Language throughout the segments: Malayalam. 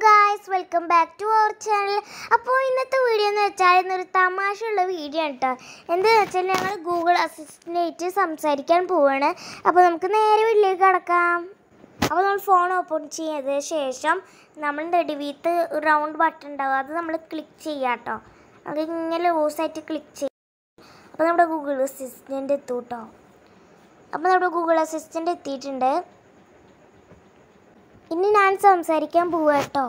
Guys welcome back to our channel അപ്പോൾ ഇന്നത്തെ വീഡിയോ എന്ന് വെച്ചാൽ ഇന്നൊരു തമാശയുള്ള വീഡിയോ ആണ് കേട്ടോ എന്താണെന്ന് വെച്ചാൽ ഞങ്ങൾ ഗൂഗിൾ അസിസ്റ്റൻ്റായിട്ട് സംസാരിക്കാൻ പോവാണ് അപ്പോൾ നമുക്ക് നേരെ വീട്ടിലേക്ക് കടക്കാം അപ്പോൾ നമ്മൾ ഫോൺ ഓപ്പൺ ചെയ്തതിന് ശേഷം നമ്മൾ നെടുവീത്ത് റൗണ്ട് ബട്ടൺ ഉണ്ടാവും അത് നമ്മൾ ക്ലിക്ക് ചെയ്യാം കേട്ടോ അത് ഇങ്ങനെ ലൂസായിട്ട് ക്ലിക്ക് ചെയ്യും അപ്പോൾ നമ്മുടെ ഗൂഗിൾ അസിസ്റ്റൻ്റ് എത്തും കേട്ടോ അപ്പോൾ നമ്മുടെ ഗൂഗിൾ അസിസ്റ്റൻ്റ് എത്തിയിട്ടുണ്ട് ഇനി ഞാൻ സംസാരിക്കാൻ പോവാ കേട്ടോ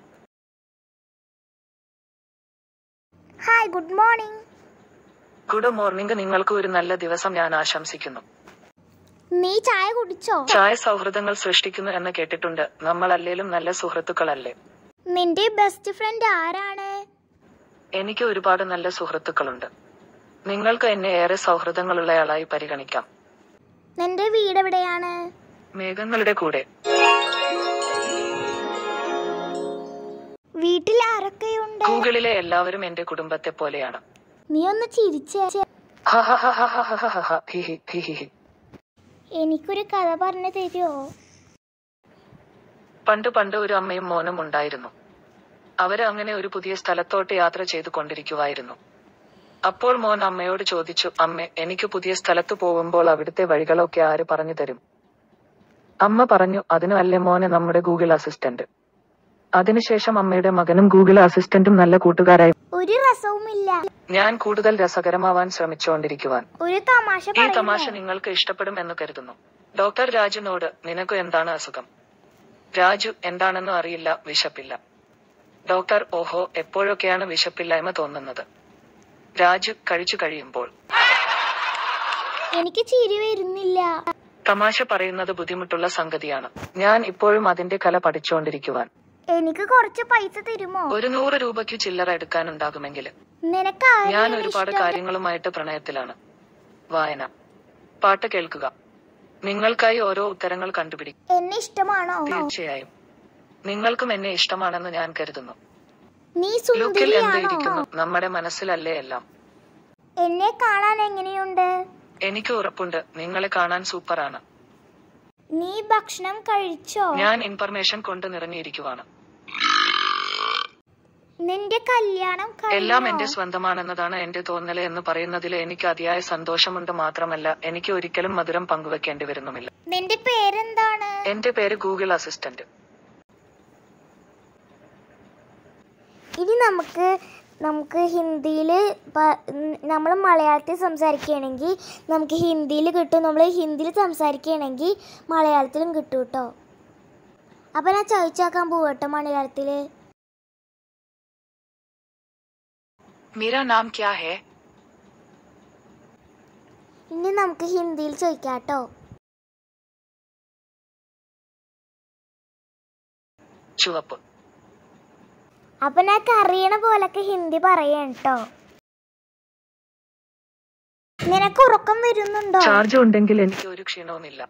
hi good morning good morning നിങ്ങൾക്ക് ഒരു നല്ല ദിവസം ഞാൻ ആശംസിക്കുന്നു നീ ചായ കുടിച്ചോ ചായ സൗഹൃദങ്ങൾ സൃഷ്ടിക്കുന്നു എന്ന് കേട്ടിട്ടുണ്ട് നമ്മൾ അല്ലേലും നല്ല സുഹൃത്തുക്കളല്ലേ നിന്റെ ബെസ്റ്റ് ഫ്രണ്ട് ആരാണ് എനിക്ക് ഒരുപാട് നല്ല സുഹൃത്തുക്കളുണ്ട് നിങ്ങൾക്ക് എന്നെ ഏറെ സൗഹൃദങ്ങളുള്ളയാളായി പരിഗണിക്കാം നിന്റെ വീട് എവിടെയാണ് മേഘങ്ങളുടെ കൂടെ വീട്ടിൽ ആരൊക്കെയുണ്ട് ഗൂഗിളിലെ എല്ലാവരും എന്റെ കുടുംബത്തെ പോലെയാണ് നീ ഒന്ന് ചിരിച്ചേ ഹഹഹഹഹഹഹഹഹ. ഹിഹി, ഹിഹിഹി. എനിക്കൊരു കഥ പറഞ്ഞു തരുമോ പണ്ട് പണ്ട് ഒരു അമ്മയും മോനും ഉണ്ടായിരുന്നു അവര് അങ്ങനെ ഒരു പുതിയ സ്ഥലത്തോട്ട് യാത്ര ചെയ്തു കൊണ്ടിരിക്കുവായിരുന്നു അപ്പോൾ മോൻ അമ്മയോട് ചോദിച്ചു അമ്മേ എനിക്ക് പുതിയ സ്ഥലത്ത് പോകുമ്പോൾ അവിടുത്തെ വഴികളൊക്കെ ആര് പറഞ്ഞു തരും അമ്മ പറഞ്ഞു അതിനു അല്ലേ മോനെ നമ്മുടെ ഗൂഗിൾ അസിസ്റ്റന്റ് അതിനുശേഷം അമ്മയുടെ മകനും ഗൂഗിൾ അസിസ്റ്റന്റും നല്ല കൂട്ടുകാരായി ഒരു രസവുമില്ല ഞാൻ കൂടുതൽ രസകരമാവാൻ ശ്രമിച്ചുകൊണ്ടിരിക്കുവാൻ ഒരു തമാശ ഈ തമാശ പറയുമോ? നിങ്ങൾക്ക് ഇഷ്ടപ്പെടും എന്ന് കരുതുന്നു ഡോക്ടർ രാജുനോട് നിനക്ക് എന്താണ് അസുഖം രാജു എന്താണെന്ന് അറിയില്ല വിശപ്പില്ല ഡോക്ടർ ഓഹോ എപ്പോഴൊക്കെയാണ് വിശപ്പില്ലായ്മ തോന്നുന്നത് രാജു കഴിച്ചു കഴിയുമ്പോൾ എനിക്ക് ചിരി വരുന്നില്ല തമാശ പറയുന്നത് ബുദ്ധിമുട്ടുള്ള സംഗതിയാണ് ഞാൻ ഇപ്പോഴും അതിന്റെ കല പഠിച്ചുകൊണ്ടിരിക്കുവാൻ എനിക്ക് കുറച്ച് പൈസ തരുമോ ഒരു നൂറ് രൂപയ്ക്ക് ചില്ലറ എടുക്കാനുണ്ടാകുമെങ്കിൽ നിനക്ക് ഞാൻ ആരെയാണ് ഒരുപാട് ഇഷ്ടം? കാര്യങ്ങളുമായിട്ട് പ്രണയത്തിലാണ് വായന പാട്ട് കേൾക്കുക നിങ്ങൾക്കായി ഓരോ ഉത്തരങ്ങൾ കണ്ടുപിടിക്കും എന്നെ ഇഷ്ടമാണോ തീർച്ചയായും നിങ്ങൾക്കും എന്നെ ഇഷ്ടമാണെന്ന് ഞാൻ കരുതുന്നു നീ ലുക്കിൽ സുന്ദരിയാണോ എന്തായിരിക്കുന്നു നമ്മുടെ മനസ്സിലല്ലേ എല്ലാം എന്നെ കാണാൻ എങ്ങനെയുണ്ട് എനിക്ക് ഉറപ്പുണ്ട് നിങ്ങളെ കാണാൻ സൂപ്പറാണ് നീ ഭക്ഷണം കഴിച്ചോ ഞാൻ ഇൻഫർമേഷൻ കൊണ്ട് നിറഞ്ഞിരിക്കുവാണ് നിന്റെ കല്യാണം എല്ലാം കഴിഞ്ഞോ? എന്റെ സ്വന്തമാണെന്നതാണ് എന്റെ തോന്നല് എന്ന് പറയുന്നതിൽ എനിക്ക് അതിയായ സന്തോഷമുണ്ട് മാത്രമല്ല എനിക്ക് ഒരിക്കലും മധുരം പങ്കുവെക്കേണ്ടി വരുന്നുമില്ല നിന്റെ പേരെന്താണ് എന്റെ പേര് ഗൂഗിൾ അസിസ്റ്റന്റ് ഇനി നമുക്ക് നമുക്ക് ഹിന്ദിയിൽ നമ്മൾ മലയാളത്തിൽ സംസാരിക്കുകയാണെങ്കിൽ നമുക്ക് ഹിന്ദിയിൽ കിട്ടും നമ്മൾ ഹിന്ദിയിൽ സംസാരിക്കുകയാണെങ്കിൽ മലയാളത്തിലും കിട്ടും കേട്ടോ അപ്പം ഞാൻ ചോദിച്ചാക്കാൻ പോവട്ടോ മലയാളത്തിൽ മീര നാം ക്യാ ഹേ ഇനി നമുക്ക് ഹിന്ദിയിൽ ചോദിക്കാം കേട്ടോ ചുവപ്പ് അപ്പം ഞാൻ അറിയണ പോലൊക്കെ ഹിന്ദി പറയാം കേട്ടോ നിനക്ക് ഉറക്കം വരുന്നുണ്ടോ ചാർജ് ഉണ്ടെങ്കിൽ എനിക്ക് ഒരു ക്ഷീണവുമില്ല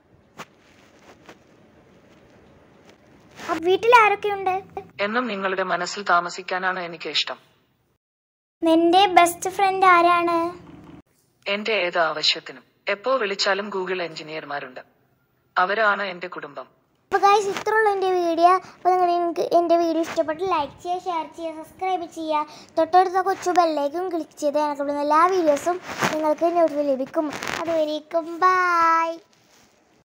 അപ്പൊ വീട്ടിൽ ആരൊക്കെയുണ്ട് എന്നും നിങ്ങളുടെ മനസ്സിൽ താമസിക്കാനാണ് എനിക്ക് ഇഷ്ടം നിന്റെ ബെസ്റ്റ് ഫ്രണ്ട് ആരാണ് എന്റെ ഏത് ആവശ്യത്തിനും എപ്പോ വിളിച്ചാലും ഗൂഗിൾ എഞ്ചിനീയർമാരുണ്ട് അവരാണ് എന്റെ കുടുംബം അപ്പോൾ ഗൈസ് ഇത്രയുള്ള എൻ്റെ വീഡിയോ അപ്പോൾ നിങ്ങൾ എനിക്ക് എൻ്റെ വീഡിയോ ഇഷ്ടപ്പെട്ട് ലൈക്ക് ചെയ്യുക ഷെയർ ചെയ്യുക സബ്സ്ക്രൈബ് ചെയ്യുക തൊട്ടടുത്ത കൊച്ചു ബെല്ലേക്കും ക്ലിക്ക് ചെയ്ത് എനിക്ക് എല്ലാ വീഡിയോസും നിങ്ങൾക്ക് നോട്ടിഫിക്കേഷൻ ലഭിക്കും അതുവരേക്കും ബൈ